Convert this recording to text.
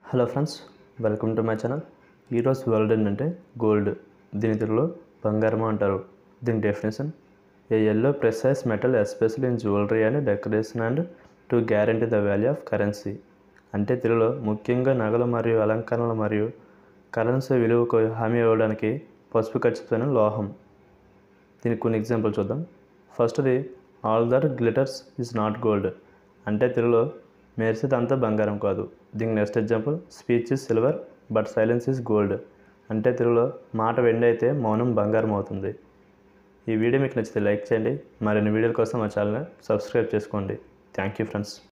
hello friends welcome to my channel ఈరోజు world ఏంటంటే gold దీని తెలుగులో బంగారం అంటారు దీని definition a yellow precise metal especial in jewellery and decoration and to guarantee the value of currency అంటే తెలుగులో ముఖ్యంగా నగలు మరియు అలంకరణలు మరియు కరెన్సీ విలువకు హామీ ఇవ్వడానికి పసుపు ఖచ్చితమైన లోహం దీనికి కొన్ని ఎగ్జాంపుల్ చూద్దాం ఫస్ట్ది all that glitters is not gold అంటే తెలుగులో మెరిసేదంతా బంగారం కాదు దీనికి next example speech is silver but silence is gold అంటే తెలుగులో మాట వెండి అయితే మౌనం బంగారం అవుతుంది ఈ వీడియో మీకు నచ్చితే లైక్ చేయండి మరిన్ని వీడియోల కోసం మా ఛానల్ని సబ్స్క్రైబ్ చేసుకోండి థ్యాంక్ యూ ఫ్రెండ్స్